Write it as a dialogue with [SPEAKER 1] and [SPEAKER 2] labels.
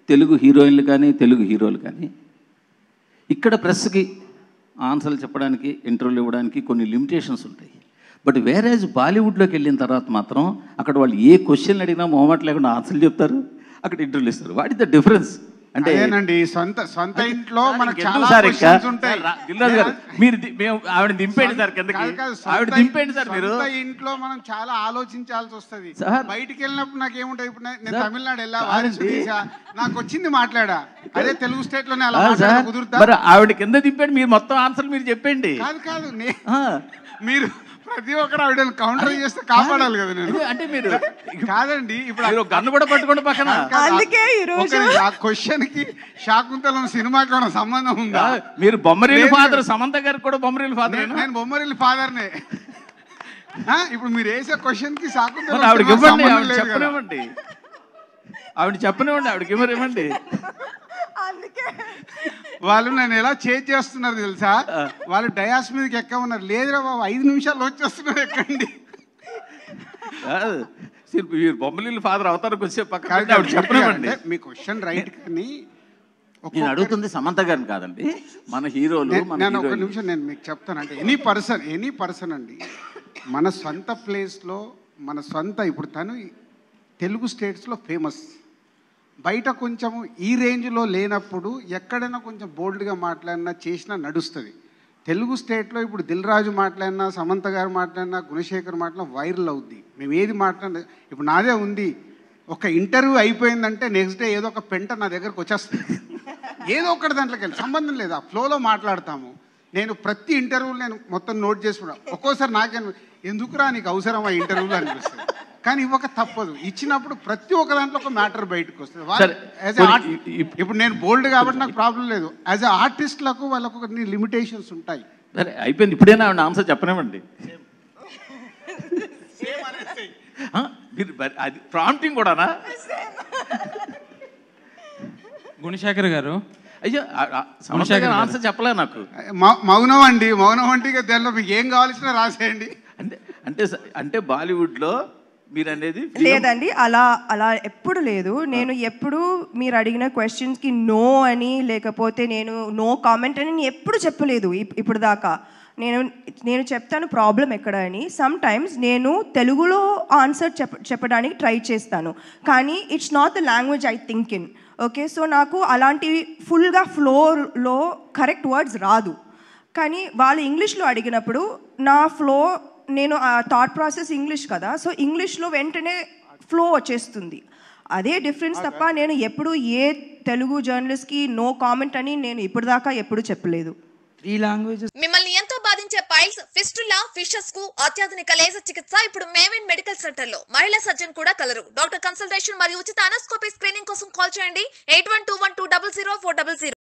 [SPEAKER 1] తెలుగు హీరోయిన్లు కానీ తెలుగు హీరోలు కానీ ఇక్కడ ప్రెస్కి ఆన్సర్లు చెప్పడానికి ఇంటర్వ్యూలు ఇవ్వడానికి కొన్ని లిమిటేషన్స్ ఉంటాయి బట్ వేరేజ్ బాలీవుడ్లోకి వెళ్ళిన తర్వాత మాత్రం అక్కడ వాళ్ళు ఏ క్వశ్చన్ అడిగినా మొహమాట లేకుండా ఆన్సర్లు చెప్తారు అక్కడ ఇంటర్వ్యూలు ఇస్తారు వాట్ ఇస్ ద డిఫరెన్స్ అంటే
[SPEAKER 2] అదేనండి సొంత సొంత ఇంట్లో మనకు
[SPEAKER 1] ఎందుకు
[SPEAKER 2] చాలా
[SPEAKER 1] సార్ ఇంకా?
[SPEAKER 2] questions ఉంటాయి
[SPEAKER 1] సార్, రా- దిల్రాజు గారు మీరు ది- మేము ఆవిడ దింపేయండి సార్ కిందకి
[SPEAKER 2] కాదు, కాదు, సొంత
[SPEAKER 1] ఆవిడ దింపేయండి సార్ మీరు
[SPEAKER 2] సొంత ఇంట్లో మనం చాలా ఆలోచించాల్సి వస్తది
[SPEAKER 1] సార్.
[SPEAKER 2] బయటికి వెళ్ళినప్పుడు నాకు ఏముంటాయి ఇప్పుడు నే- నేను
[SPEAKER 1] సార్,
[SPEAKER 2] తమిళనాడు వెళ్ళా
[SPEAKER 1] కాదండి.
[SPEAKER 2] వారి సుధీషా, నాకు వచ్చింది మాట్లాడా అదే తెలుగు స్టేట్ లోనే అలా
[SPEAKER 1] ఆ,
[SPEAKER 2] మాట్లాడ
[SPEAKER 1] సార్
[SPEAKER 2] కుదురుతా
[SPEAKER 1] మరి ఆవిడ కింద దింపండి మీరు మొత్తం ఆన్సర్లు మీరు చెప్పండి
[SPEAKER 2] కాదు కాదు నే-
[SPEAKER 1] ఆ.
[SPEAKER 2] మీరు ప్రతి ఒక్కరు ఆవిడ కౌంటర్ చేస్తే కాపాడాలి కదా నేను
[SPEAKER 1] అదే, అంటే మీరు
[SPEAKER 2] కాదండి ఇప్పుడు
[SPEAKER 1] మీరు గన్ను కూడా పట్టుకోండి పక్కన
[SPEAKER 2] కాదు,
[SPEAKER 3] అందుకే ఈరోజు-
[SPEAKER 2] ఒక నిమిషం, ఆ క్వశ్చన్ కి శాకుంతలం సినిమాకి ఏమైనా సంబంధం ఉందా
[SPEAKER 1] ఆ, మీరు బొమ్మరీలు
[SPEAKER 2] లేదు.
[SPEAKER 1] ఫాదర్ సమంత గారికి కూడా బొమ్మరీలు ఫాదర్
[SPEAKER 2] నేను నేను బొమ్మరిల్లి ఫాదర్నే ఆ, ఇప్పుడు మీరు వేసే క్వశ్చన్ కి శాకుంతలం
[SPEAKER 1] మరి ఆవిడకి
[SPEAKER 2] సినిమాకి
[SPEAKER 1] ఇవ్వండి
[SPEAKER 2] సంబంధం
[SPEAKER 1] ఆవిడ
[SPEAKER 2] లేదు కదా.
[SPEAKER 1] చెప్పనివ్వండి ఆవిడ చెప్పనివ్వండి ఆవిడకి ఇవ్వరు ఇవ్వండి
[SPEAKER 3] అందుకే
[SPEAKER 2] వాళ్ళు నన్ను ఎలా చేజ్ చేస్తున్నారు తెలుసా వాళ్ళు డయాస్ మీదకి ఎక్క ఉన్నారు లేదురా బాబు ఐదు నిమిషాలు వచ్చేస్తున్నారు ఎక్కండి
[SPEAKER 1] కాదు. సరే, మీరు బొమ్మరీలు ఫాదర్ అవతారకు వచ్చే పక్కన
[SPEAKER 2] కాదు,
[SPEAKER 1] పెట్టి ఆవిడ చెప్పనివ్వండి
[SPEAKER 2] అంటే మీ క్వశ్చన్ రైట్ కానీ
[SPEAKER 1] నేను
[SPEAKER 2] ఒక్కొక్క-
[SPEAKER 1] అడుగుతుంది సమంత గారిని కాదండి మన హీరోలు
[SPEAKER 2] నే-
[SPEAKER 1] మన
[SPEAKER 2] నేను ఒక
[SPEAKER 1] హీరోయిన్లు.
[SPEAKER 2] నిమిషం నేను మీకు చెప్తాను అంటే ఎనీ పర్సన్ ఎనీ పర్సన్ అండి మన సొంత ప్లేస్లో మన సొంత ఇప్పుడు తను తెలుగు స్టేట్స్లో ఫేమస్ బయట కొంచెం ఈ రేంజ్లో లేనప్పుడు ఎక్కడైనా కొంచెం బోల్డ్గా మాట్లాడినా చేసినా నడుస్తుంది తెలుగు స్టేట్లో ఇప్పుడు దిల్ రాజు మాట్లాడినా సమంత గారు మాట్లాడినా గుణశేఖర్ మాట్లాడినా వైరల్ అవుద్ది మేము ఏది మాట్లాడినా ఇప్పుడు నాదే ఉంది ఒక ఇంటర్వ్యూ అయిపోయిందంటే నెక్స్ట్ డే ఏదో ఒక పెంట నా దగ్గరకు వచ్చేస్తుంది ఏదో ఒకటి దాంట్లోకి వెళ్ళి సంబంధం లేదు ఆ ఫ్లోలో మాట్లాడతాము నేను ప్రతి ఇంటర్వ్యూలు నేను మొత్తం నోట్ చేసుకున్నా ఒక్కోసారి నాకేం ఎందుకురా నీకు అవసరం ఆ ఇంటర్వ్యూలు అనిపిస్తుంది కానీ ఇవ్వక తప్పదు ఇచ్చినప్పుడు ప్రతి ఒక్క దాంట్లో ఒక మ్యాటర్ బయటకు వస్తుంది వా-
[SPEAKER 1] సరే,
[SPEAKER 2] as a
[SPEAKER 1] కొన్ని-
[SPEAKER 2] art-
[SPEAKER 1] ఇ- ఇ-
[SPEAKER 2] ఇప్పుడు నేను బోల్డ్ కాబట్టి నాకు ప్రాబ్లం లేదు యాజ్ అ ఆర్టిస్ట్లకు వాళ్ళకు కొన్ని లిమిటేషన్స్ ఉంటాయి
[SPEAKER 1] సరే అయిపోయింది ఇప్పుడైనా ఆవిడ ఆన్సర్ చెప్పనివ్వండి ఆ, మీరు బరి- అది ప్రాంప్టింగ్ కూడానా
[SPEAKER 4] గుణశేఖర్ గారు
[SPEAKER 1] అయ్యో ఆ- ఆ సమంత
[SPEAKER 4] గుణశేఖర్
[SPEAKER 1] గారు
[SPEAKER 4] గారు.
[SPEAKER 1] ఆన్సర్ చెప్పలే నాకు
[SPEAKER 2] మౌ- మౌనం అండి మౌనం అంటే ఇక దానిలో మీకు ఏం కావాల్సిన రాసేయండి
[SPEAKER 1] అంటే అంటే స- అంటే బాలీవుడ్లో మీరు అనేది film-
[SPEAKER 3] లేదండి అలా అలా ఎప్పుడు లేదు నేను ఎప్పుడు మీరు అడిగిన క్వశ్చన్స్కి నో అని లేకపోతే నేను నో కామెంట్ అని నేను ఎప్పుడు చెప్పలేదు ఇప్- ఇప్పుడు దాకా నేను నేను చెప్తాను ప్రాబ్లం ఎక్కడ అని సమ్ టైమ్స్ నేను తెలుగులో ఆన్సర్ చెప్ప చెప్పడానికి ట్రై చేస్తాను కానీ it's not the language I think in okay so నాకు అలాంటివి ఫుల్గా ఫ్లోలో కరెక్ట్ వర్డ్స్ రాదు కానీ వాళ్ళు ఇంగ్లీష్లో అడిగినప్పుడు నా ఫ్లో నేను ఆ థాట్ ప్రాసెస్ ఇంగ్లీష్ కదా సో ఇంగ్లీష్లో వెంటనే ఫ్లో వచ్చేస్తుంది అదే డిఫరెన్స్ తప్ప నేను ఎప్పుడు ఏ తెలుగు జర్నలిస్ట్కి నో కామెంట్ అని నేను ఇప్పటిదాకా ఎప్పుడు చెప్పలేదు
[SPEAKER 4] త్రీ లాంగ్వేజెస్
[SPEAKER 5] మిమ్మల్ని ఎంతో బాధించే పైల్స్ ఫిస్టులా ఫిషస్ కు అత్యాధునిక లేజర్ చికిత్స ఇప్పుడు మేవిన్ మెడికల్ సెంటర్ లో మహిళా సర్జన్ కూడా కలరు డాక్టర్ కన్సల్టేషన్ మరియు ఉచిత అనస్కోపీ స్క్రీనింగ్ కోసం కాల్ చేయండి eight one two one two double zero four double zero